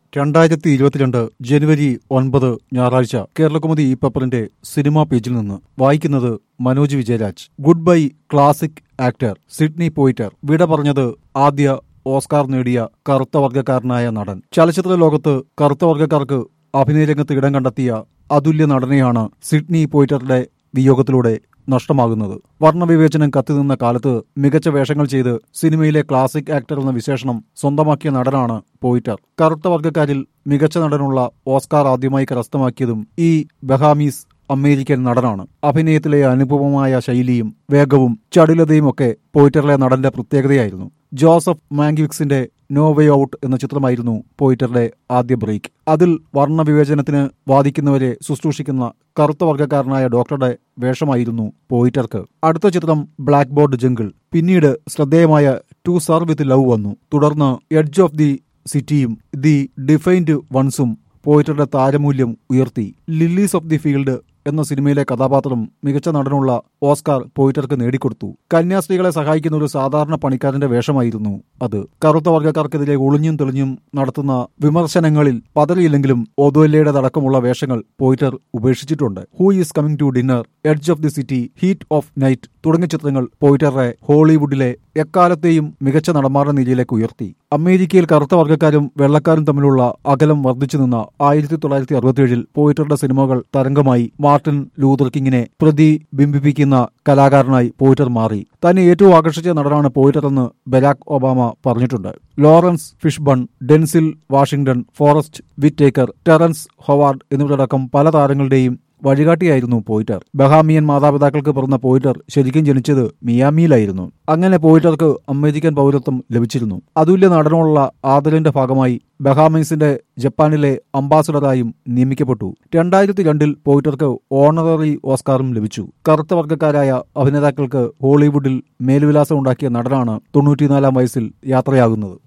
രണ്ടായിരത്തി ഇരുപത്തിരണ്ട് ജനുവരി ഒൻപത് ഞായറാഴ്ച കേരളകൗമുദി ഈ പേപ്പറിന്റെ സിനിമാ പേജിൽ നിന്ന് വായിക്കുന്നത് Manoj Vijayaraj goodbye classic actor Sidney Poitier വിട പറഞ്ഞത് ആദ്യ ഓസ്കാർ നേടിയ കറുത്ത വർഗ്ഗക്കാരനായ നടൻ ചലച്ചിത്ര ലോകത്ത് കറുത്ത വർഗ്ഗക്കാർക്ക് അഭിനയരംഗത്ത് ഇടം കണ്ടെത്തിയ അതുല്യ നടനെയാണ് സിഡ്നി പോയിറ്ററുടെ വിയോഗത്തിലൂടെ നഷ്ടമാകുന്നത് വർണ്ണവിവേചനം കത്തിനിന്ന കാലത്ത് മികച്ച വേഷങ്ങൾ ചെയ്ത് സിനിമയിലെ ക്ലാസിക് ആക്ടർ എന്ന വിശേഷണം സ്വന്തമാക്കിയ നടനാണ് പോയിറ്റർ കറുത്ത വർഗ്ഗക്കാരിൽ മികച്ച നടനുള്ള ഓസ്കാർ ആദ്യമായി കരസ്ഥമാക്കിയതും ഈ ബഹാമീസ് അമേരിക്കൻ നടനാണ് അഭിനയത്തിലെ അനുപമമായ ശൈലിയും വേഗവും ചടുലതയും ഒക്കെ പോയിറ്ററിലെ നടന്റെ പ്രത്യേകതയായിരുന്നു ജോസഫ് മാങ്കിവിക്സിന്റെ നോ വേ ഔട്ട് എന്ന ചിത്രമായിരുന്നു പോയിറ്ററുടെ ആദ്യ ബ്രേക്ക് അതിൽ വർണ്ണവിവേചനത്തിന് വാദിക്കുന്നവരെ ശുശ്രൂഷിക്കുന്ന കറുത്ത വർഗ്ഗക്കാരനായ ഡോക്ടറുടെ വേഷമായിരുന്നു പോയിറ്റർക്ക് അടുത്ത ചിത്രം ബ്ലാക്ക് ബോർഡ് ജംഗിൾ പിന്നീട് ശ്രദ്ധേയമായ ടു സർ വിത്ത് ലവ് വന്നു തുടർന്ന് എഡ്ജ് ഓഫ് ദി സിറ്റിയും ദി ഡിഫൈൻഡ് വൺസും പോയിറ്ററുടെ താരമൂല്യം ഉയർത്തി ലില്ലീസ് ഓഫ് ദി ഫീൽഡ് എന്ന സിനിമയിലെ കഥാപാത്രം മികച്ച നടനുള്ള ഓസ്കാർ പോയിറ്റർക്ക് നേടിക്കൊടുത്തു കന്യാസ്ത്രീകളെ സഹായിക്കുന്ന ഒരു സാധാരണ പണിക്കാരന്റെ വേഷമായിരുന്നു അത് കറുത്ത വർഗ്ഗക്കാർക്കെതിരെ ഒളിഞ്ഞും തെളിഞ്ഞും നടത്തുന്ന വിമർശനങ്ങളിൽ പതറിയില്ലെങ്കിലും ഓദോല്ലയുടേതടക്കമുള്ള വേഷങ്ങൾ പോയിറ്റർ ഉപേക്ഷിച്ചിട്ടുണ്ട് who is coming to dinner edge of the city heat of night തുടങ്ങിയ ചിത്രങ്ങൾ പോയിറ്ററെ ഹോളിവുഡിലെ എക്കാലത്തെയും മികച്ച നടന്മാരുടെ നിലയിലേക്ക് ഉയർത്തി അമേരിക്കയിൽ കറുത്ത വർഗ്ഗക്കാരും വെള്ളക്കാരും തമ്മിലുള്ള അകലം വർദ്ധിച്ചു നിന്ന ആയിരത്തി തൊള്ളായിരത്തി അറുപത്തിയേഴിൽ പോയിറ്ററുടെ സിനിമകൾ തരംഗമായി മാർട്ടിൻ ലൂതർ കിങ്ങിനെ പ്രതിബിംബിപ്പിക്കുന്ന കലാകാരനായി പോയിറ്റർ മാറി തന്നെ ഏറ്റവും ആകർഷിച്ച നടനാണ് പോയിറ്റർ എന്ന് ബരാക് ഒബാമ പറഞ്ഞിട്ടുണ്ട് Laurence Fishburne Denzel Washington Forest Whitaker Terrence Howard എന്നിവരടക്കം പല താരങ്ങളുടെയും വഴികാട്ടിയായിരുന്നു പോയിറ്റർ ബഹാമിയൻ മാതാപിതാക്കൾക്ക് പിറന്ന പോയിറ്റർ ശരിക്കും ജനിച്ചത് മിയാമിയിലായിരുന്നു അങ്ങനെ പോയിറ്റർക്ക് അമേരിക്കൻ പൗരത്വം ലഭിച്ചിരുന്നു അതുല്യ നടനുള്ള ആദരവിന്റെ ഭാഗമായി ബഹാമീസിന്റെ ജപ്പാനിലെ അംബാസഡറായും നിയമിക്കപ്പെട്ടു രണ്ടായിരത്തി രണ്ടിൽ പോയിറ്റർക്ക് ഓണററി ഓസ്കാറും ലഭിച്ചു കറുത്ത വർഗ്ഗക്കാരായ അഭിനേതാക്കൾക്ക് ഹോളിവുഡിൽ മേൽവിലാസം ഉണ്ടാക്കിയ നടനാണ് തൊണ്ണൂറ്റിനാലാം വയസ്സിൽ യാത്രയാകുന്നത്